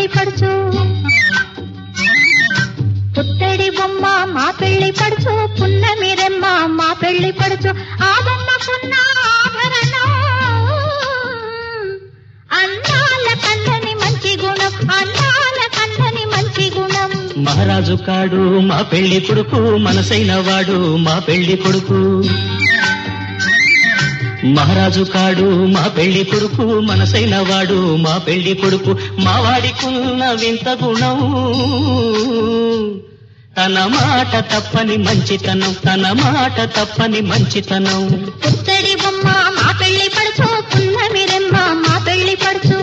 పెళ్లి పడుచు పుత్తడి బొమ్మ మా పెళ్లి పడుచు పున్నమి రెమ్మ మా పెళ్లి పడుచు ఆ బొమ్మకున్న ఆభరణం అందాల కన్నని మంచి గుణం అందాల కన్నని మంచి గుణం మహారాజు కాడు మా పెళ్లి కొడుకు మనసైన వాడు మా పెళ్లి కొడుకు మహారాజు కాడు మా పెళ్లి కొడుకు మనసైన వాడు మా పెళ్లి కొడుకు మా వాడికున్న వింత గుణం తన మాట తప్పని మంచితనం తన మాట తప్పని మంచితనం పుత్తడి బొమ్మ మా పెళ్లి పడుచు పున్నమి రెమ్మ మా పెళ్లి పడుచు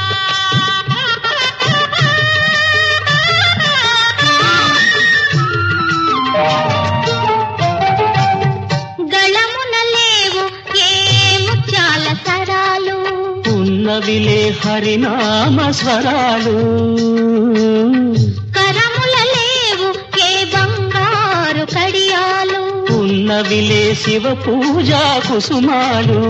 గళమున లేవు ఏ ముత్యాల సరాలు ఉన్నవిలే హరినామ స్వరాలు కరముల లేవు ఏ బంగారు కడియాలు ఉన్నవిలే శివ పూజా కుసుమాలు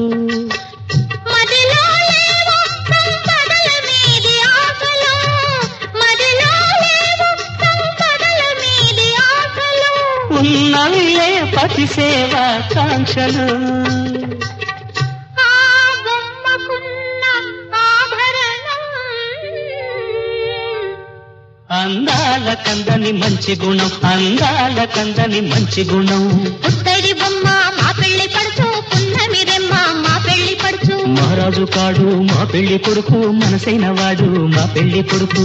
మదిలో లేవు సంపదల మీది ఆశలు మదిలో లేవు సంపదల మీది ఆశలు ఉన్నవిలే పతి సేవ కాంక్షలు ఆ బొమ్మకున్న ఆభరణం అందాల కందని మంచి గుణం అందాల కందని మంచి గుణం పుత్తడి బొమ్మ మా పెళ్లి పడుచు పున్నమి రెమ్మ మా పెళ్లి పడుచు మహారాజు కాడు మా పెళ్లి కొడుకు మనసైన వాడు మా పెళ్లి కొడుకు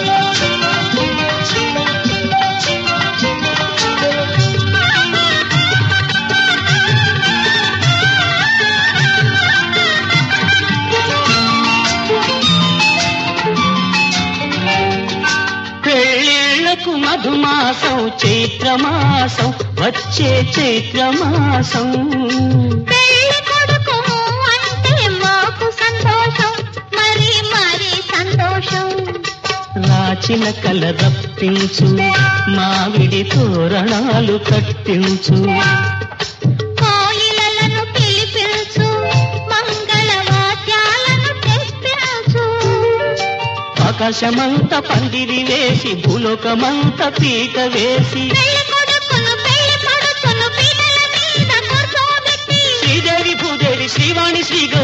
పెళ్ళిళ్ళకు మధుమాసం చైత్రమాసం వచ్చే చైత్రమాసం పెళ్లి కొడుకు అంటే మాకు సంతోషం మరి మరి సంతోషం రాచిన కల రప్పించు మావిడి తోరణాలు కట్టించు కోయిలలను పిలిపించు మంగళ వాద్యాలను తెప్పించు ఆకాశమంత పందిరి వేసి భూలోకమంత పీట వేసి పెళ్లి కొడుకును పెళ్లి పడుచును పీటల మీద కూర్చోబెట్టి శ్రీదేవి భూదేవి శ్రీవాణి శ్రీ